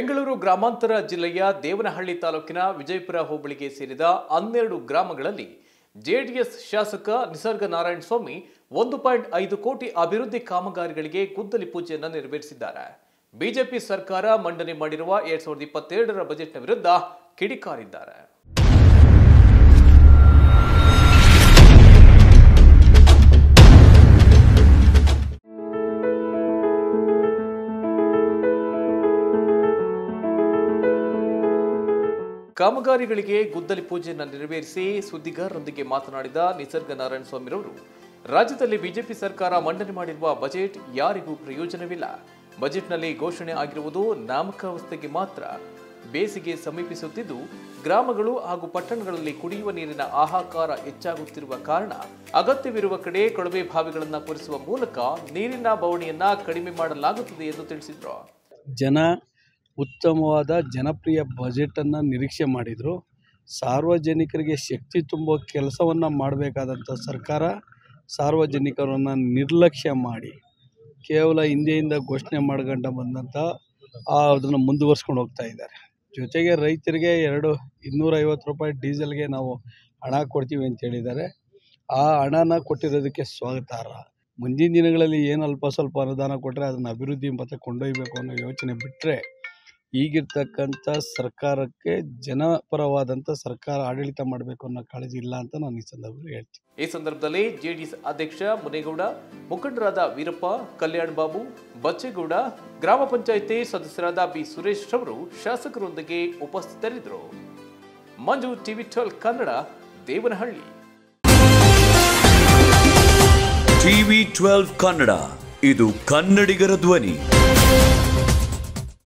ಬೆಂಗಳೂರು ಗ್ರಾಮಾಂತರ ಜಿಲ್ಲೆಯ ದೇವನಹಳ್ಳಿ ತಾಲೂಕಿನ ವಿಜಯಪುರ ಹೋಬಳಿಗೆ ಸೇರಿದ ಹನ್ನೆರಡು ಗ್ರಾಮಗಳಲ್ಲಿ ಜೆಡಿಎಸ್ ಶಾಸಕ ನಿಸರ್ಗ ನಾರಾಯಣ ಸ್ವಾಮಿ ಒಂದು ಪಾಯಿಂಟ್ ಐದು ಕೋಟಿ ಅಭಿವೃದ್ಧಿ ಕಾಮಗಾರಿಗಳಿಗೆ ಗುದ್ದಲಿ ಪೂಜೆಯನ್ನು ನೆರವೇರಿಸಿದ್ದಾರೆ ಬಿಜೆಪಿ ಸರ್ಕಾರ ಮಂಡನೆ ಮಾಡಿರುವ ಎರಡ್ ಸಾವಿರದ ಇಪ್ಪತ್ತೆರಡರ ಬಜೆಟ್ನ ವಿರುದ್ಧ ಕಿಡಿಕಾರಿದ್ದಾರೆ ಕಾಮಗಾರಿಗಳಿಗೆ ಗುದ್ದಲಿ ಪೂಜೆಯನ್ನು ನೆರವೇರಿಸಿ ಸುದ್ದಿಗಾರರೊಂದಿಗೆ ಮಾತನಾಡಿದ ನಿಸರ್ಗ ನಾರಾಯಣ ಸ್ವಾಮಿರವರು ರಾಜ್ಯದಲ್ಲಿ ಬಿಜೆಪಿ ಸರ್ಕಾರ ಮಂಡನೆ ಮಾಡಿರುವ ಬಜೆಟ್ ಯಾರಿಗೂ ಪ್ರಯೋಜನವಿಲ್ಲ ಬಜೆಟ್ನಲ್ಲಿ ಘೋಷಣೆ ಆಗಿರುವುದು ನಾಮಕಾವಸ್ಥೆಗೆ ಮಾತ್ರ ಬೇಸಿಗೆ ಸಮೀಪಿಸುತ್ತಿದ್ದು ಗ್ರಾಮಗಳು ಹಾಗೂ ಪಟ್ಟಣಗಳಲ್ಲಿ ಕುಡಿಯುವ ನೀರಿನ ಹಾಹಾಕಾರ ಹೆಚ್ಚಾಗುತ್ತಿರುವ ಕಾರಣ ಅಗತ್ಯವಿರುವ ಕಡೆ ಕೊಳವೆ ಬಾವಿಗಳನ್ನು ಕೊರೆಸುವ ಮೂಲಕ ನೀರಿನ ಬವಣೆಯನ್ನ ಕಡಿಮೆ ಮಾಡಲಾಗುತ್ತದೆ ಎಂದು ತಿಳಿಸಿದರು ಜನ ಉತ್ತಮವಾದ ಜನಪ್ರಿಯ ಬಜೆಟನ್ನು ನಿರೀಕ್ಷೆ ಮಾಡಿದರು ಸಾರ್ವಜನಿಕರಿಗೆ ಶಕ್ತಿ ತುಂಬೋ ಕೆಲಸವನ್ನು ಮಾಡಬೇಕಾದಂಥ ಸರ್ಕಾರ ಸಾರ್ವಜನಿಕರನ್ನು ನಿರ್ಲಕ್ಷ್ಯ ಮಾಡಿ ಕೇವಲ ಹಿಂದೆಯಿಂದ ಘೋಷಣೆ ಮಾಡ್ಕೊಂಡು ಬಂದಂಥ ಅದನ್ನು ಮುಂದುವರ್ಸ್ಕೊಂಡು ಹೋಗ್ತಾ ಇದ್ದಾರೆ ಜೊತೆಗೆ ರೈತರಿಗೆ ಎರಡು ಇನ್ನೂರೈವತ್ತು ರೂಪಾಯಿ ಡೀಸೆಲ್ಗೆ ನಾವು ಹಣ ಕೊಡ್ತೀವಿ ಅಂತ ಹೇಳಿದ್ದಾರೆ ಆ ಹಣನ ಕೊಟ್ಟಿರೋದಕ್ಕೆ ಸ್ವಾಗತಾರ್ಹ ಮುಂದಿನ ದಿನಗಳಲ್ಲಿ ಏನು ಅಲ್ಪ ಸ್ವಲ್ಪ ಅನುದಾನ ಕೊಟ್ಟರೆ ಅದನ್ನು ಅಭಿವೃದ್ಧಿ ಮತ್ತೆ ಕೊಂಡೊಯ್ಯಬೇಕು ಅನ್ನೋ ಯೋಚನೆ ಬಿಟ್ಟರೆ ಈಗಿರ್ತಕ್ಕಂಥ ಸರ್ಕಾರಕ್ಕೆ ಜನಪರವಾದಂಥ ಸರ್ಕಾರ ಆಡಳಿತ ಮಾಡಬೇಕು ಅನ್ನೋ ಕಾಳಜಿ ಇಲ್ಲ ಅಂತ ನಾನು ಈ ಸಂದರ್ಭದಲ್ಲಿ ಹೇಳ್ತೀನಿ ಈ ಸಂದರ್ಭದಲ್ಲಿ ಜೆಡಿಎಸ್ ಅಧ್ಯಕ್ಷ ಮುನೇಗೌಡ ಮುಖಂಡರಾದ ವೀರಪ್ಪ ಕಲ್ಯಾಣ್ ಬಾಬು ಬಚ್ಚೇಗೌಡ ಗ್ರಾಮ ಪಂಚಾಯಿತಿ ಸದಸ್ಯರಾದ ಬಿ ಸುರೇಶ್ ರವರು ಶಾಸಕರೊಂದಿಗೆ ಉಪಸ್ಥಿತರಿದ್ದರು Manju TV twelve Kannada Devanahalli TV twelve Kannada ಇದು ಕನ್ನಡಿಗರ ಧ್ವನಿ